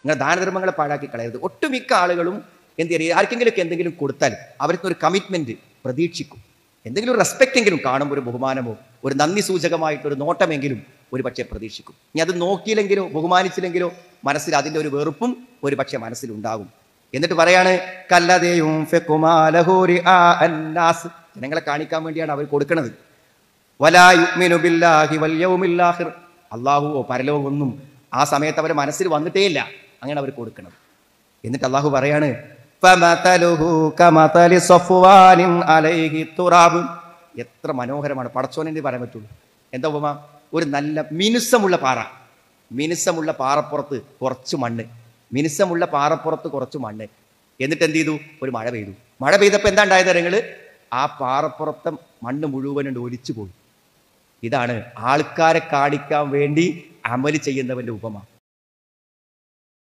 നിങ്ങൾ ദാനധർമ്മങ്ങളെ പാഴാക്കി കളയരുത് ഒട്ടുമിക്ക ആളുകളും എന്ത് ചെയ്യുക ആർക്കെങ്കിലുമൊക്കെ എന്തെങ്കിലും കൊടുത്താൽ അവർക്ക് ഒരു കമ്മിറ്റ്മെന്റ് പ്രതീക്ഷിക്കും എന്തെങ്കിലും ഒരു റെസ്പെക്റ്റ് എങ്കിലും കാണുമ്പോൾ ഒരു ബഹുമാനമോ ഒരു നന്ദി സൂചകമായിട്ടൊരു നോട്ടമെങ്കിലും ഒരു പക്ഷേ പ്രതീക്ഷിക്കും ഇനി അത് നോക്കിയില്ലെങ്കിലോ ബഹുമാനിച്ചില്ലെങ്കിലോ മനസ്സിൽ അതിൻ്റെ ഒരു വെറുപ്പും ഒരു പക്ഷേ മനസ്സിലുണ്ടാകും എന്നിട്ട് പറയാണ് കല്ലതയും ഫെക്കുമാലഹൂരി ആ അന്നാസ് ജനങ്ങളെ കാണിക്കാൻ വേണ്ടിയാണ് അവർ കൊടുക്കുന്നത് വലാ യുഅ്മിനു ബില്ലാഹി വൽ യൗമിൽ ആഖിർ അല്ലാഹുവോ പരലോകമൊന്നും ആ സമയത്ത് അവരെ മനസ്സിൽ വന്നിട്ടേ ഇല്ല അങ്ങനെ അവർ കൊടുക്കണം എന്നിട്ട് അള്ളാഹു പറയാണ് ഫമതലുഹു കമതലി സഫ്വാനിൻ അലൈഹി തുറാബ് എത്ര മനോഹരമാണ് പടച്ചോനെ പറയാൻ പറ്റുള്ളൂ എന്താ ഉപമ ഒരു നല്ല മിനുസമുള്ള പാറ മിനുസമുള്ള പാറപ്പുറത്ത് കുറച്ച് മണ്ണ് മിനുസമുള്ള പാറപ്പുറത്ത് കുറച്ച് മണ്ണ് എന്നിട്ട് എന്ത് ചെയ്തു ഒരു മഴ പെയ്തു മഴ പെയ്തപ്പോൾ എന്താ ഉണ്ടായത് നിങ്ങൾ ആ പാറപ്പുറത്തെ മണ്ണ് മുഴുവനും ഒലിച്ചു പോയി ഇതാണ് ആൾക്കാരെ കാണിക്കാൻ വേണ്ടി അമല് ചെയ്യുന്നവന്റെ ഉപമ